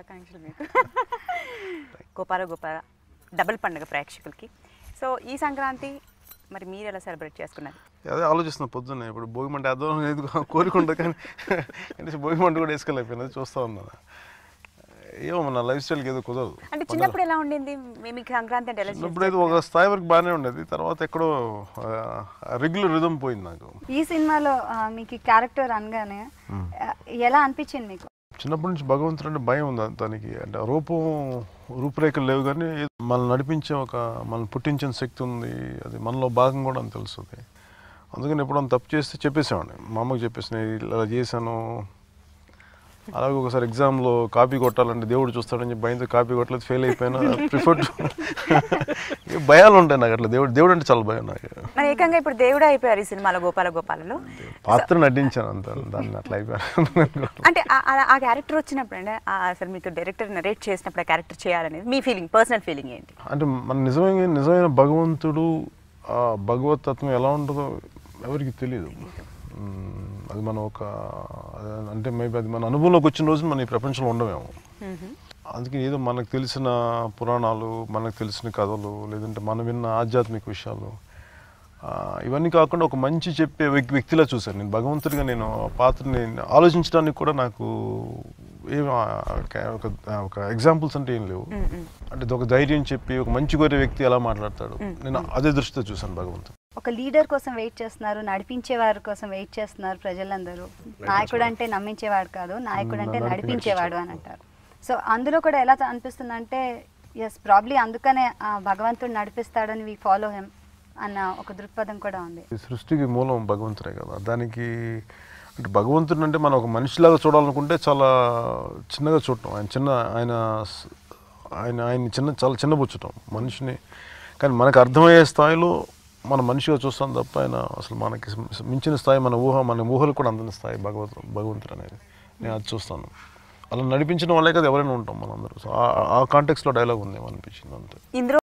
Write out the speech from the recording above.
శుభాకాంక్షలు మీకు గోపాల గోపాల డబుల్ పండుగ ప్రేక్షకులకి సో ఈ సంక్రాంతి మరి మీరు ఎలా సెలబ్రేట్ చేసుకున్నారు అదే ఆలోచిస్తున్నా పొద్దున్నే ఇప్పుడు భోగి మంట వేద్దాం అనేది కోరికుంటుంది కానీ అంటే భోగి మంట కూడా వేసుకోలేకపోయినది చూస్తూ ఉన్నాను ఏమో మన లైఫ్ స్టైల్కి ఏదో కుదరదు అంటే చిన్నప్పుడు ఎలా ఉండింది మీ- మీకు సంక్రాంతి అంటే ఎలా చిన్నప్పుడు అయితే ఒక స్థాయి వరకు బాగానే ఉండేది తర్వాత ఎక్కడో రెగ్యులర్ రిధం పోయింది నాకు ఈ సినిమాలో ఆ, మీకు క్యారెక్టర్ అనగానే ఆ, ఎలా అనిపించింది మీకు చిన్నప్పటి నుంచి భగవంతుడు అంటే భయం ఉంది తనకి అంటే రూపం రూపురేఖలు లేవు కానీ మనల్ని నడిపించే ఒక మనల్ని పుట్టించిన శక్తి ఉంది అది మనలో భాగం కూడా అని తెలుస్తుంది అందుకని ఎప్పుడైనా తప్పు చేస్తే చెప్పేసేవాడిని మా అమ్మకి చెప్పేసిన ఇలా చేశాను అలాగే ఒకసారి ఎగ్జామ్లో కాపీ కొట్టాలంటే దేవుడు చూస్తాడని చెప్పి భయంతో కాపీ కొట్టలేదు ఫెయిల్ అయిపోయినా ప్రిఫర్ భయాలు ఉంటాయి నాకు అట్లా దేవుడు దేవుడు అంటే చాలా భయం నాకు మరి ఏకంగా ఇప్పుడు దేవుడే అయిపోయారు ఈ సినిమాలో గోపాల గోపాలలో పాత్ర నటించాను అంత దాన్ని అట్లా అయిపోయాను అంటే ఆ- ఆ- ఆ క్యారెక్టర్ వచ్చినప్పుడు అంటే ఆ అసలు మీకు డైరెక్టర్ నరేట్ చేసినప్పుడు ఆ క్యారెక్టర్ చేయాలనేది మీ ఫీలింగ్ పర్సనల్ ఫీలింగ్ ఏంటి అంటే మన నిజమైన నిజమైన భగవంతుడు ఆ భగవతత్వం ఎలా ఉంటుందో ఎవరికి తెలియదు మ్మ్, అది మనం ఒక అదే- అంటే మేబీ అది మన అనుభవంలోకి వచ్చిన రోజు మనం ఈ ప్రపంచంలో ఉండమేమో అందుకే ఏదో మనకు తెలిసిన పురాణాలు మనకు తెలిసిన కథలు లేదంటే మనం విన్న ఆధ్యాత్మిక విషయాలు ఆ, ఇవన్నీ కాకుండా ఒక మంచి చెప్పే వ్యక్తి వ్యక్తిలా చూశాను నేను భగవంతుడిగా నేను ఆ పాత్రని ఆలోచించడానికి కూడా నాకు ఏం ఆ, ఒక ఒక ఎగ్జాంపుల్స్ అంటే ఏం లేవు అంటే ఇది ఒక ధైర్యం చెప్పి ఒక మంచి కోరే వ్యక్తి ఎలా మాట్లాడతాడు నేను అదే దృష్టితో చూశాను భగవంతుడు ఒక లీడర్ కోసం వెయిట్ చేస్తున్నారు నడిపించే వారి కోసం వెయిట్ చేస్తున్నారు ప్రజలందరూ నాయకుడు అంటే నమ్మించేవాడు కాదు నాయకుడు అంటే నడిపి- నడిపించేవాడు అని అంటారు సో అందులో కూడా ఎలా అనిపిస్తుంది అంటే ఎస్ ప్రాబ్లీ అందుకనే ఆ భగవంతుడు నడిపిస్తాడని వి ఫాలో హెమ్ అన్న ఒక దృక్పథం కూడా ఉంది ఈ సృష్టికి మూలం భగవంతుడే కదా దానికి అంటే భగవంతుడు అంటే మనం ఒక మనిషిలాగా చూడాలనుకుంటే చాలా చిన్నగా చూడటం ఆయన చిన్న ఆయన స- ఆయన ఆయన చిన్న చాలా చిన్నబుచ్చటం మనిషిని కానీ మనకు అర్థమయ్యే స్థాయిలో మన మనిషిగా చూస్తాం తప్ప ఆయన అసలు మనకి మించిన స్థాయి మన ఊహ మన ఊహలు కూడా అందని స్థాయి భగవత్ భగవంతుడు అనేది నేను అది చూస్తాను అలా నడిపించడం వల్లే కదా ఎవరైనా ఉంటాం మనందరూ సో ఆ- ఆ కాంటెక్స్లో డైలాగ్ ఉంది అనిపించింది అంతే ఇందులో